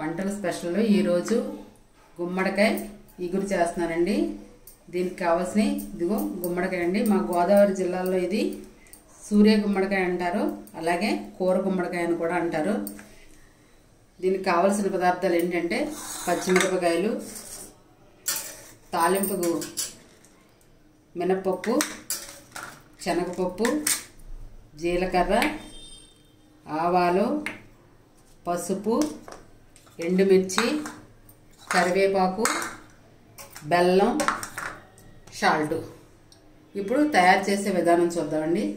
వంటల స్పెషల్ ఈరోజు గుమ్మడికాయ ఇగురు చేస్తున్నానండి దీనికి కావాల్సిన ఇదిగో గుమ్మడికాయ అండి మా గోదావరి జిల్లాలో ఇది సూర్య గుమ్మడికాయ అంటారు అలాగే కూర గుమ్మడికాయ అని కూడా అంటారు దీనికి కావలసిన పదార్థాలు ఏంటంటే పచ్చిమిరపకాయలు తాలింపుకు మినపప్పు శనగపప్పు జీలకర్ర ఆవాలు పసుపు ఎండుమిర్చి కరివేపాకు బెల్లం సాల్ట్ ఇప్పుడు తయారు చేసే విధానం చూద్దామండి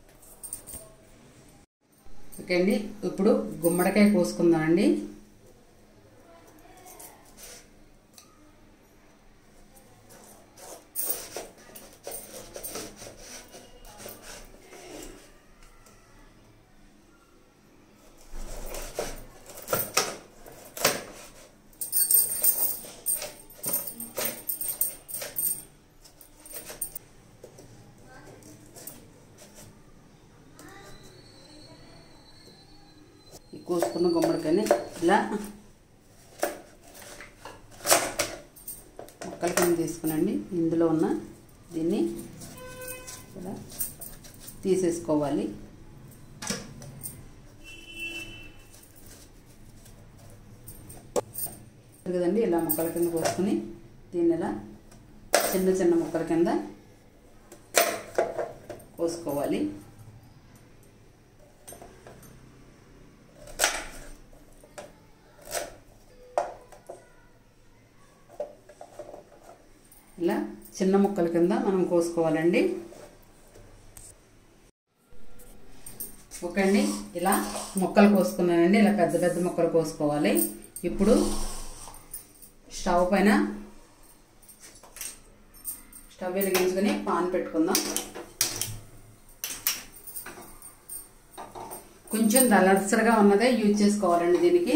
ఓకే అండి ఇప్పుడు గుమ్మడికాయ కోసుకుందామండి ఈ కోసుకున్న గుమ్మడికాయని ఇలా ముక్కల కింద తీసుకునండి ఇందులో ఉన్న దీన్ని ఇలా తీసేసుకోవాలి కదండి ఇలా ముక్కల కింద కోసుకుని దీన్ని ఇలా చిన్న చిన్న ముక్కల కింద కోసుకోవాలి ఇలా చిన్న ముక్కల కింద మనం కోసుకోవాలండి ఓకే అండి ఇలా ముక్కలు కోసుకున్నానండి ఇలా పెద్ద పెద్ద ముక్కలు కోసుకోవాలి ఇప్పుడు స్టవ్ పైన స్టవ్ వెలిగించుకొని పాన్ పెట్టుకుందాం కొంచెం దళసరగా ఉన్నదే యూజ్ చేసుకోవాలండి దీనికి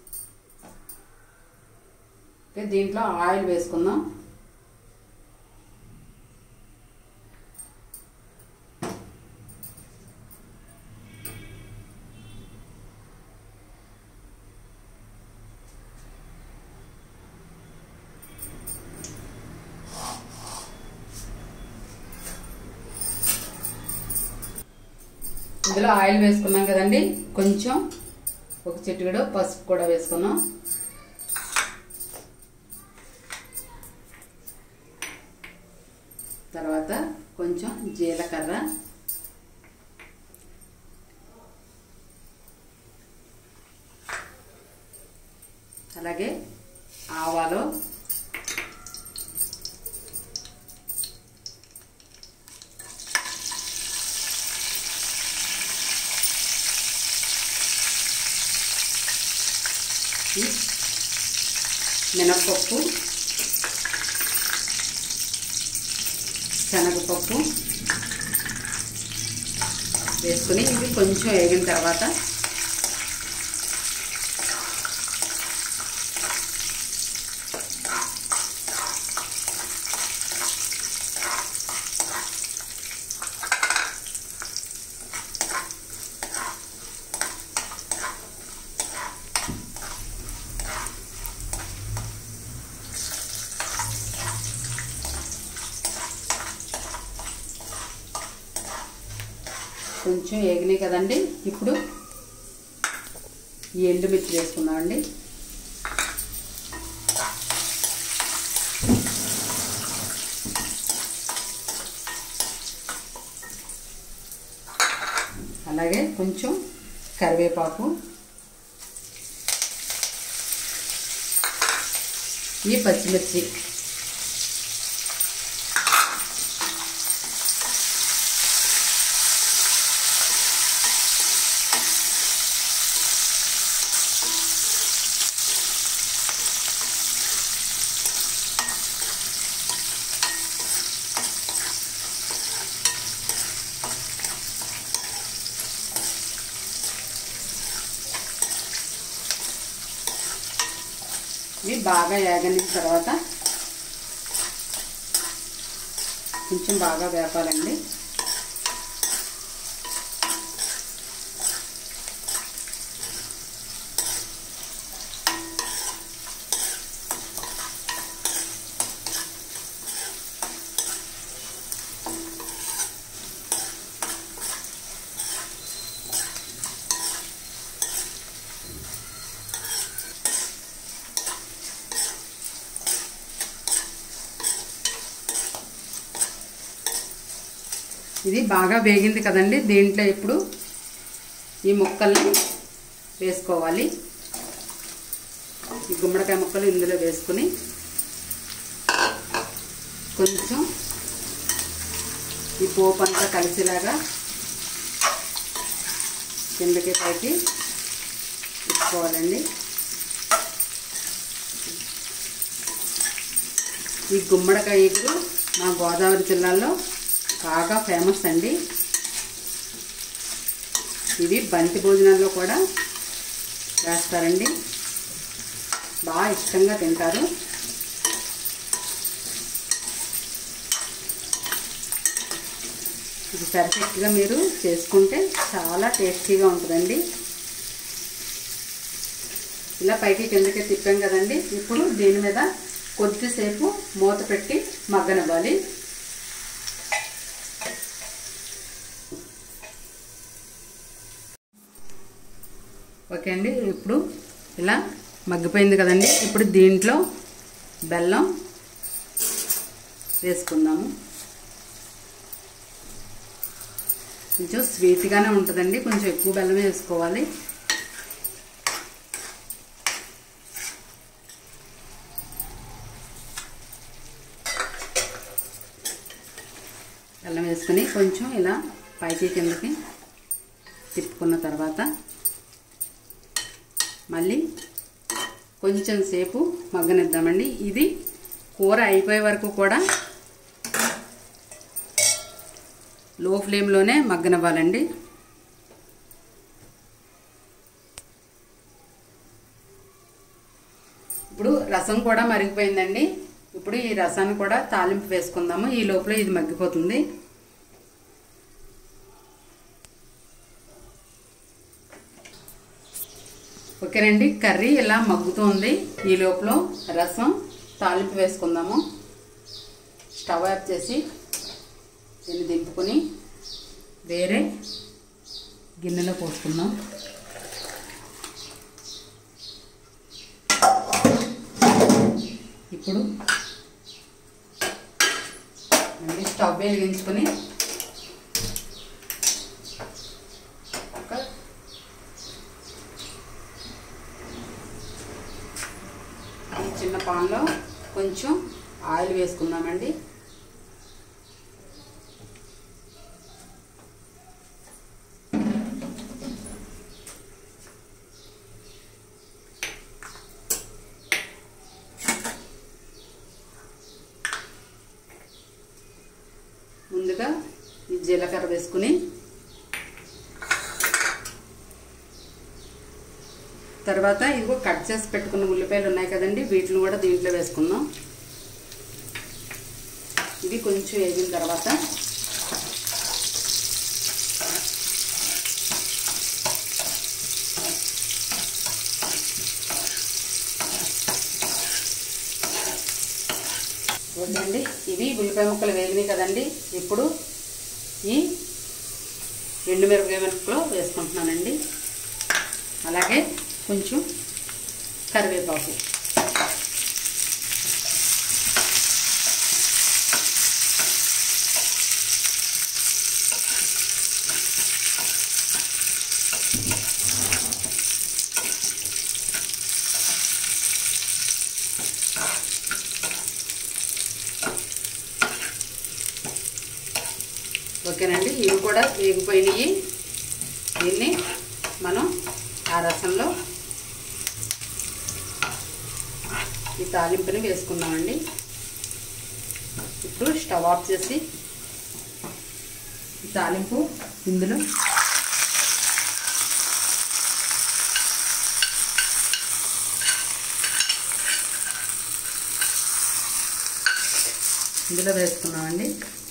ఓకే దీంట్లో ఆయిల్ వేసుకుందాం ఇందులో ఆయిల్ వేసుకున్నాం కదండి కొంచెం ఒక చిటికెడు పసుపు కూడా వేసుకున్నాం తర్వాత కొంచెం జీలకర్ర అలాగే ఆవాలు మినప్పప్పు శనగపప్పు వేసుకుని ఇవి కొంచెం వేగిన తర్వాత కొంచెం వేగినాయి కదండి ఇప్పుడు ఈ ఎండుమిర్చి వేసుకుందామండి అలాగే కొంచెం కరివేపాకు ఈ పచ్చిమిర్చి ఇవి బాగా వేగని తర్వాత కొంచెం బాగా వేపాలండి ఇది బాగా వేగింది కదండి దీంట్లో ఇప్పుడు ఈ ముక్కల్ని వేసుకోవాలి ఈ గుమ్మడికాయ ముక్కలు ఇందులో వేసుకుని కొంచెం ఈ పోపు అంతా కలిసేలాగా కిందకి పైకి ఇచ్చుకోవాలండి ఈ గుమ్మడికాయ ఎగురు మా గోదావరి జిల్లాలో బాగా ఫేమస్ అండి ఇవి బంతి భోజనాల్లో కూడా వేస్తారండి బాగా ఇష్టంగా తింటారు ఇది పర్ఫెక్ట్గా మీరు చేసుకుంటే చాలా టేస్టీగా ఉంటుందండి ఇలా పైకి కిందకి తిప్పాం కదండి ఇప్పుడు దీని మీద కొద్దిసేపు మూత పెట్టి మగ్గనివ్వాలి ఓకే అండి ఇప్పుడు ఇలా మగ్గిపోయింది కదండి ఇప్పుడు దీంట్లో బెల్లం వేసుకుందాము కొంచెం స్వీట్గానే ఉంటుందండి కొంచెం ఎక్కువ బెల్లం వేసుకోవాలి బెల్లం వేసుకొని కొంచెం ఇలా పైకి కిందకి తిప్పుకున్న తర్వాత మళ్ళీ కొంచెం సేపు మగ్గనిద్దామండి ఇది కూర అయిపోయే వరకు కూడా లో ఫ్లేమ్లోనే మగ్గనివ్వాలండి ఇప్పుడు రసం కూడా మరిగిపోయిందండి ఇప్పుడు ఈ రసాన్ని కూడా తాలింపు వేసుకుందాము ఈ లోపల ఇది మగ్గిపోతుంది ఓకేనండి కర్రీ ఇలా మగ్గుతుంది ఈ లోపల రసం తాలింపు వేసుకుందాము స్టవ్ ఆఫ్ చేసి దీన్ని దింపుకొని వేరే గిన్నెలో పోసుకుందాం ఇప్పుడు మళ్ళీ స్టవ్ వెలిగించుకొని ఒక ఈ చిన్న పాన్లో కొంచెం ఆయిల్ వేసుకుందామండి ముందుగా ఈ జీలకర్ర వేసుకుని తర్వాత ఇదిగో కట్ చేసి పెట్టుకున్న ఉల్లిపాయలు ఉన్నాయి కదండి వీటిని కూడా దీంట్లో వేసుకుందాం ఇవి కొంచెం వేగిన తర్వాత ఓకేండి ఇవి ఉల్లిపాయ ముక్కలు వేగినాయి కదండి ఇప్పుడు ఈ ఎండు మిరపకాయ ముక్కలు వేసుకుంటున్నానండి అలాగే కొంచెం కరివేపాకు ఓకేనండి ఇవి కూడా వేగిపోయినాయి దీన్ని మనం ఆ రసంలో ఈ తాలింపుని వేసుకుందామండి ఇప్పుడు స్టవ్ ఆఫ్ చేసి ఈ తాలింపు ఇందులో ఇందులో వేసుకున్నామండి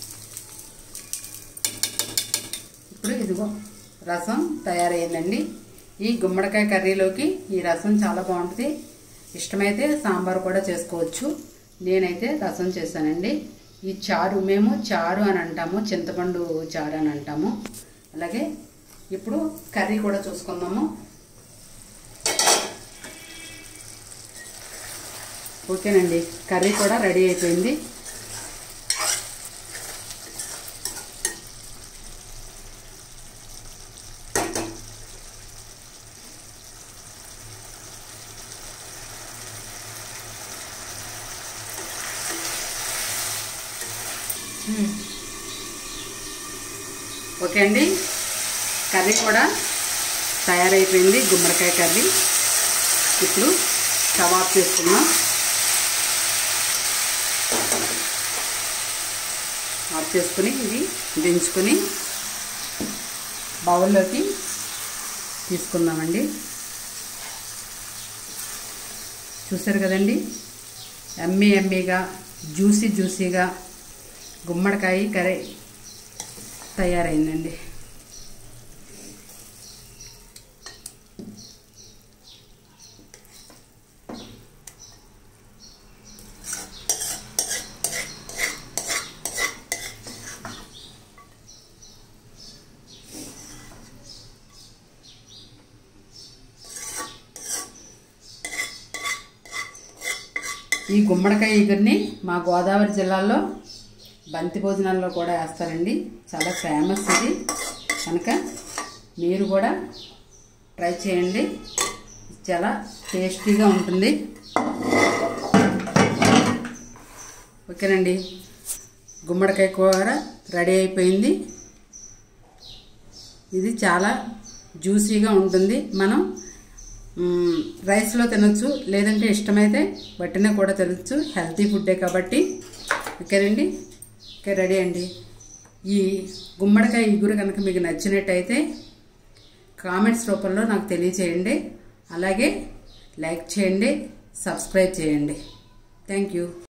ఇప్పుడు ఇదిగో రసం తయారయ్యిందండి ఈ గుమ్మడికాయ కర్రీలోకి ఈ రసం చాలా బాగుంటుంది ఇష్టమైతే సాంబార్ కూడా చేసుకోవచ్చు నేనైతే రసం చేశానండి ఈ చారు మేము చారు అని అంటాము చింతపండు చారు అని అంటాము అలాగే ఇప్పుడు కర్రీ కూడా చూసుకుందాము ఓకేనండి కర్రీ కూడా రెడీ అయిపోయింది ఓకే అండి కర్రీ కూడా తయారైపోయింది గుమ్మడికాయ కర్రీ ఇప్పుడు స్టవ్ ఆఫ్ చేసుకుందాం ఆఫ్ చేసుకుని ఇది దించుకొని బౌల్లోకి తీసుకుందామండి చూసారు కదండి ఎమ్మీ ఎమ్మీగా జ్యూసీ జ్యూసీగా గుమ్మడికాయ కర్రీ తయారైందండి ఈ గుమ్మడికాయ ఇగురిని మా గోదావరి జిల్లాలో బంతి భోజనాల్లో కూడా వేస్తారండి చాలా ఫేమస్ ఇది కనుక మీరు కూడా ట్రై చేయండి చాలా టేస్టీగా ఉంటుంది ఓకేనండి గుమ్మడికాయ కూర రెడీ అయిపోయింది ఇది చాలా జ్యూసీగా ఉంటుంది మనం మ్, రైస్లో తినొచ్చు లేదంటే ఇష్టమైతే వట్టిన కూడా తినొచ్చు హెల్తీ ఫుడ్డే కాబట్టి ఓకేనండి ఓకే రెడీ అండి ఈ గుమ్మడికాయ ఇగురు కనుక మీకు నచ్చినట్టయితే కామెంట్స్ రూపంలో నాకు తెలియచేయండి అలాగే లైక్ చేయండి సబ్స్క్రైబ్ చేయండి థ్యాంక్ యూ